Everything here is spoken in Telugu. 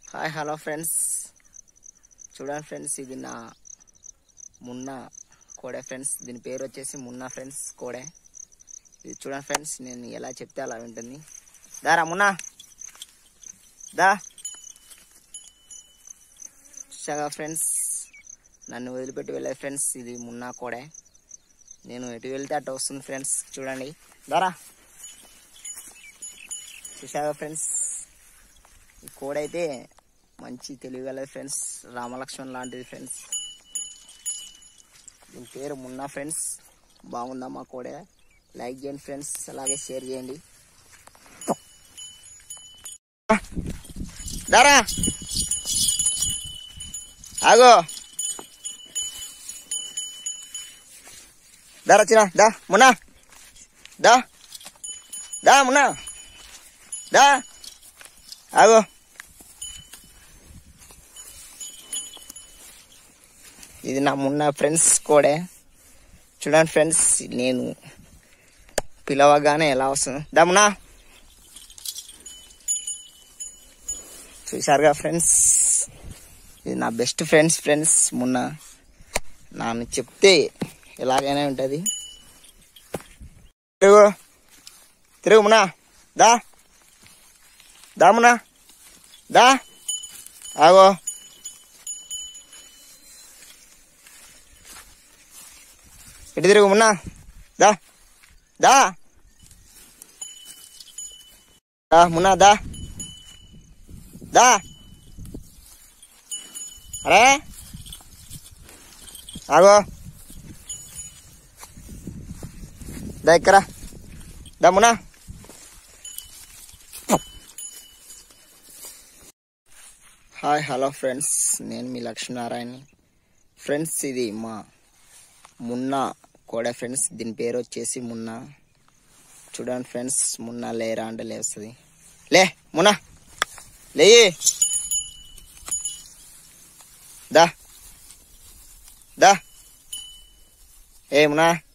హాయ్ హలో ఫ్రెండ్స్ చూడండి ఫ్రెండ్స్ ఇది నా మున్నా కోడే ఫ్రెండ్స్ దీని పేరు వచ్చేసి మున్నా ఫ్రెండ్స్ కోడే ఇది చూడండి ఫ్రెండ్స్ నేను ఎలా చెప్తే అలా ఉంటుంది దారా మున్నా దా చూసాగా ఫ్రెండ్స్ నన్ను వదిలిపెట్టి వెళ్ళే ఫ్రెండ్స్ ఇది మున్నా కోడే నేను ఎటు వెళ్తే అటు వస్తుంది ఫ్రెండ్స్ చూడండి దారా చూసాగా ఫ్రెండ్స్ ఈ కోడ్ అయితే మంచి తెలియగలది ఫ్రెండ్స్ రామలక్ష్మణ్ లాంటిది ఫ్రెండ్స్ దీని పేరు మున్నా ఫ్రెండ్స్ బాగుందా మా కోడే లైక్ చేయండి ఫ్రెండ్స్ అలాగే షేర్ చేయండి దారా ఆగో దారా చిన్న దా మున్నా దా దా మున్నా దా ఆగో ఇది నా మున్న ఫ్రెండ్స్ కోడే చూడండి ఫ్రెండ్స్ నేను పిలవగానే ఎలా వస్తుంది దమ్మునా చూశారుగా ఫ్రెండ్స్ ఇది నా బెస్ట్ ఫ్రెండ్స్ ఫ్రెండ్స్ మొన్న నాన్న చెప్తే ఎలాగైనా ఉంటుంది తిరుగు తిరుగు మునా దా దామునా దా ఆగో ఇటు తిరుగు మున్నా దా దా దా మున్నా దా దా అరే ఆగో దా ఇక్కడ దా మున్నా హాయ్ హలో ఫ్రెండ్స్ నేను మీ లక్ష్మీనారాయణని ఫ్రెండ్స్ ఇది మా మున్నా కోడ ఫ్రెండ్స్ దీని పేరు వచ్చేసి మున్నా చూడండి ఫ్రెండ్స్ మున్నా లేరా అంటే లేస్తుంది లే మున్నా లేయి దా దా ఏ మున్నా